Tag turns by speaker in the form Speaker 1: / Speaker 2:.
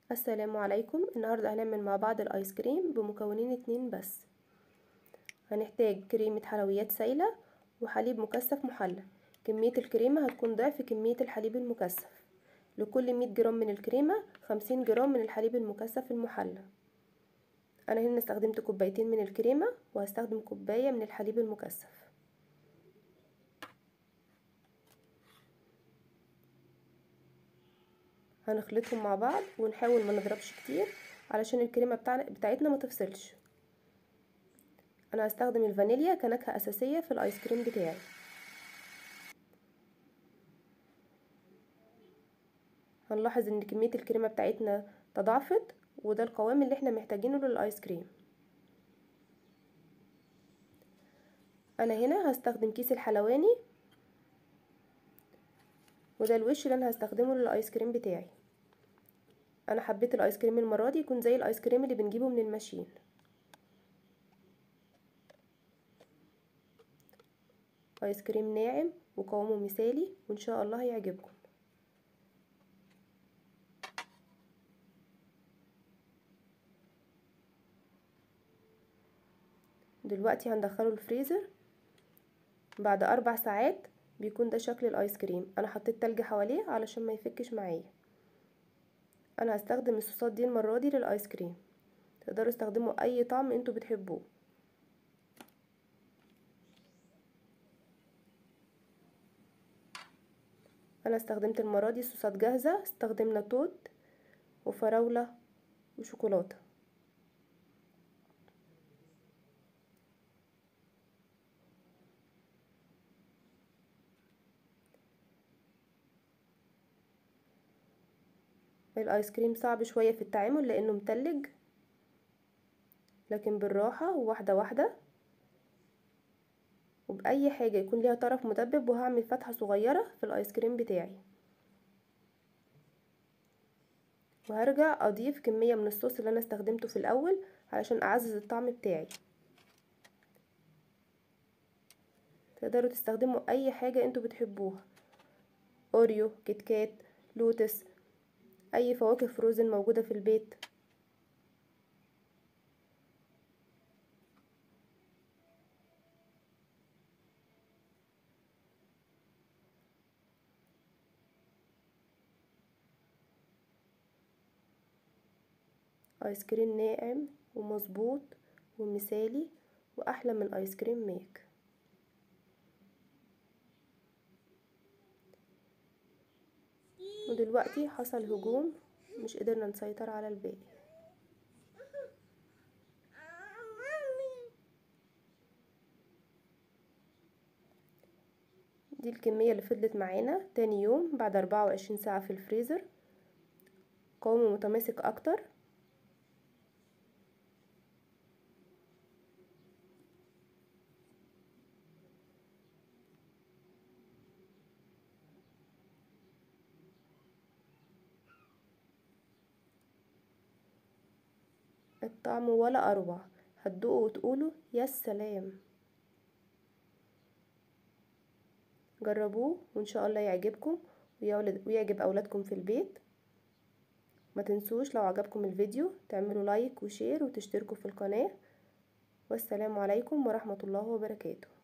Speaker 1: السلام عليكم النهاردة هنعمل مع بعض الايس كريم بمكونين اتنين بس هنحتاج كريمة حلويات سايلة وحليب مكثف محلى كمية الكريمة هتكون ضعف كمية الحليب المكثف لكل مية جرام من الكريمة خمسين جرام من الحليب المكثف المحلى انا هنا استخدمت كوبايتين من الكريمة وهستخدم كوباية من الحليب المكثف هنخلطهم مع بعض ونحاول ما نضربش كتير علشان الكريمه بتاع بتاعتنا ما تفصلش انا هستخدم الفانيليا كنكهه اساسيه في الايس كريم بتاعي هنلاحظ ان كميه الكريمه بتاعتنا تضاعفت وده القوام اللي احنا محتاجينه للايس كريم انا هنا هستخدم كيس الحلواني وده الوش اللي انا هستخدمه للايس كريم بتاعي انا حبيت الايس كريم المره دي يكون زي الايس كريم اللي بنجيبه من الماشين ايس كريم ناعم وقوامه مثالي وان شاء الله هيعجبكم دلوقتي هندخله الفريزر بعد اربع ساعات بيكون ده شكل الايس كريم انا حطيت تلج حواليه علشان ما يفكش معايا انا هستخدم الصوصات دي المره دي للايس كريم تقدروا تستخدموا اي طعم انتوا بتحبوه انا استخدمت المره دي صوصات جاهزه استخدمنا توت وفراوله وشوكولاته الايس كريم صعب شوية في التعامل لانه متلج لكن بالراحة وواحدة واحدة وبأي حاجة يكون ليها طرف مدبب وهعمل فتحة صغيرة في الايس كريم بتاعي وهرجع اضيف كمية من الصوص اللي انا استخدمته في الاول علشان اعزز الطعم بتاعي تقدروا تستخدموا اي حاجة انتوا بتحبوها اوريو كيت كات لوتس اي فواكه فروزن موجودة في البيت ايس كريم ناعم ومظبوط ومثالي واحلى من ايس كريم ميك ودلوقتي حصل هجوم مش قدرنا نسيطر على الباقي دي الكمية اللي فضلت معانا تاني يوم بعد أربعة وعشرين ساعة في الفريزر قوامه متماسك أكتر الطعم ولا اروع هتدوقوا وتقولوا يا سلام جربوه وان شاء الله يعجبكم ويعجب اولادكم في البيت ما تنسوش لو عجبكم الفيديو تعملوا لايك وشير وتشتركوا في القناة والسلام عليكم ورحمة الله وبركاته